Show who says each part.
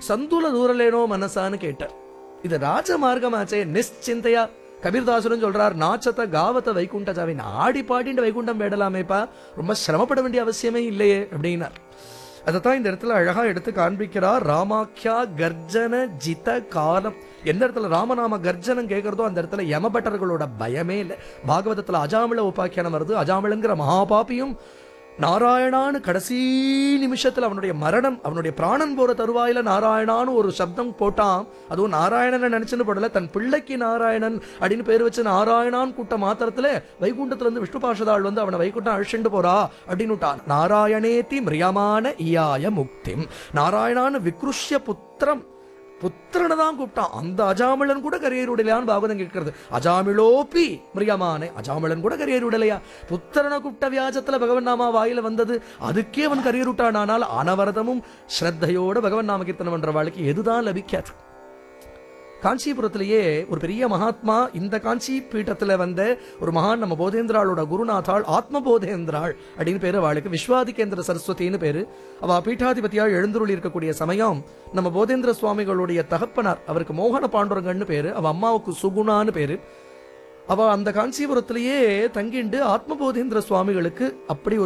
Speaker 1: சந்துல தூரலேனோ மனசான்னு கேட்டார் இது ராஜ மார்க்கமாச்சே நிశ్చింతயா கபீர்தாசுரன் சொல்றார் நாச்சத்த காவத்த வைகுண்ட ஜாவின் ஆடி பாடிண்டு வைகுண்டம் வேடலாமேப்பா ரொம்ப சிரமப்பட வேண்டிய அவசியமே இல்லையே அப்படின்னார் அதைத்தான் இந்த இடத்துல அழகா எடுத்து காண்பிக்கிறார் ராமாக்கியா கர்ஜன ஜித காலம் எந்த இடத்துல ராமநாம கர்ஜனம் கேட்கறதோ அந்த இடத்துல யமபட்டர்களோட பயமே இல்லை பாகவதத்துல அஜாமிள உபாக்கியானம் வருது அஜாமிளங்கிற மகாபாபியும் நாராயணான்னு கடைசி நிமிஷத்துல அவனுடைய மரணம் அவனுடைய பிராணன் போற தருவாயில நாராயணான்னு ஒரு சப்தம் போட்டான் அதுவும் நாராயணனை நினைச்சுன்னு போடல தன் பிள்ளைக்கு நாராயணன் அப்படின்னு பேர் வச்சு நாராயணான் கூட்ட மாத்திரத்துல வைகுண்டத்துல இருந்து விஷ்ணு பாஷதாள் வந்து அவனை வைகுண்டம் அழிச்சுண்டு போறா அப்படின்னு விட்டான் நாராயணேதி மிரியமான இயாய முக்திம் நாராயணான்னு விக்ருஷ்ய புத்திரம் புத்திரனை தான் கூப்பிட்டான் அந்த அஜாமிளன் கூட கரியர் விடலையான்னு பாகவதம் கேட்கிறது அஜாமிளோபி மிரியமானே அஜாமிளன் கூட கரியர் விடலையா புத்திரனை கூப்பிட்ட வியாஜத்துல பகவன் நாமா வாயில வந்தது அதுக்கே அவன் கரியர் விட்டானால் அனவரதமும் ஸ்ரத்தையோட பகவன் நாம கீர்த்தனம் பண்ற வாழ்க்கை எதுதான் லபிக்காது காஞ்சிபுரத்திலேயே ஒரு பெரிய மகாத்மா இந்த காஞ்சி பீட்டத்துல வந்த ஒரு மகான் நம்ம போதேந்திராளோட குருநாதாள் ஆத்ம போதேந்திராள் அப்படின்னு பேரு அவளுக்கு விஸ்வாதிகேந்திர சரஸ்வதின்னு பேரு அவ பீட்டாதிபதியால் எழுந்துருளி இருக்கக்கூடிய சமயம் நம்ம போதேந்திர சுவாமிகளுடைய தகப்பனார் அவருக்கு மோகன பாண்டுரங்கன்னு பேரு அவ அம்மாவுக்கு சுகுணான்னு பேரு அவ அந்த காஞ்சிபுரத்திலேயே தங்கிண்டு ஆத்ம போதேந்திர சுவாமிகளுக்கு அப்படி ஒரு